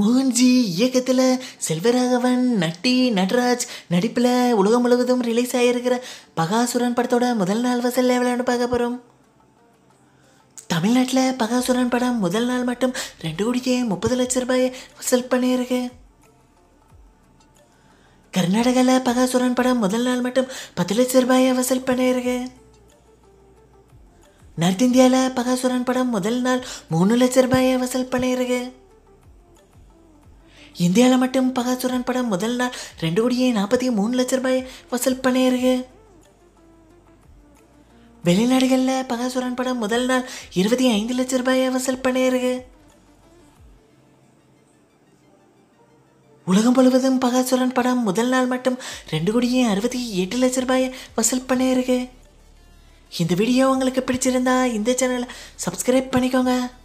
மோகன்ஜி இயக்கத்தில் செல்வராகவன் நட்டி நட்ராஜ் நடிப்பில் உலகம் முழுவதும் ரிலீஸ் ஆகியிருக்கிற பகாசுரன் படத்தோட முதல் நாள் வசூல் எவ்வளோன்னு பார்க்க போகிறோம் தமிழ்நாட்டில் பகாசுரன் படம் முதல் நாள் மட்டும் ரெண்டு கோடியே முப்பது லட்ச ரூபாயை வசூல் பண்ணியிருக்கு கர்நாடகாவில் பகாசுரன் படம் முதல் நாள் மட்டும் பத்து லட்ச ரூபாயை வசூல் பண்ணியிருக்கு நார்த் இந்தியாவில் பகாசுரன் படம் முதல் நாள் மூணு லட்ச ரூபாயை வசூல் பண்ணியிருக்கு இந்தியாவில் மட்டும் பகாசுரன் படம் முதல் நாள் ரெண்டு கோடியே நாற்பத்தி மூணு லட்ச ரூபாய் வசூல் பண்ணியிருக்கு வெளிநாடுகளில் பகாசுரன் படம் முதல் நாள் இருபத்தி ஐந்து லட்ச ரூபாயை வசூல் பண்ணியிருக்கு உலகம் முழுவதும் பகாசுரன் படம் முதல் நாள் மட்டும் ரெண்டு கோடியே அறுபத்தி எட்டு லட்ச ரூபாயை வசூல் பண்ணியிருக்கு இந்த வீடியோ உங்களுக்கு பிடிச்சிருந்தா இந்த சேனலை சப்ஸ்கிரைப் பண்ணிக்கோங்க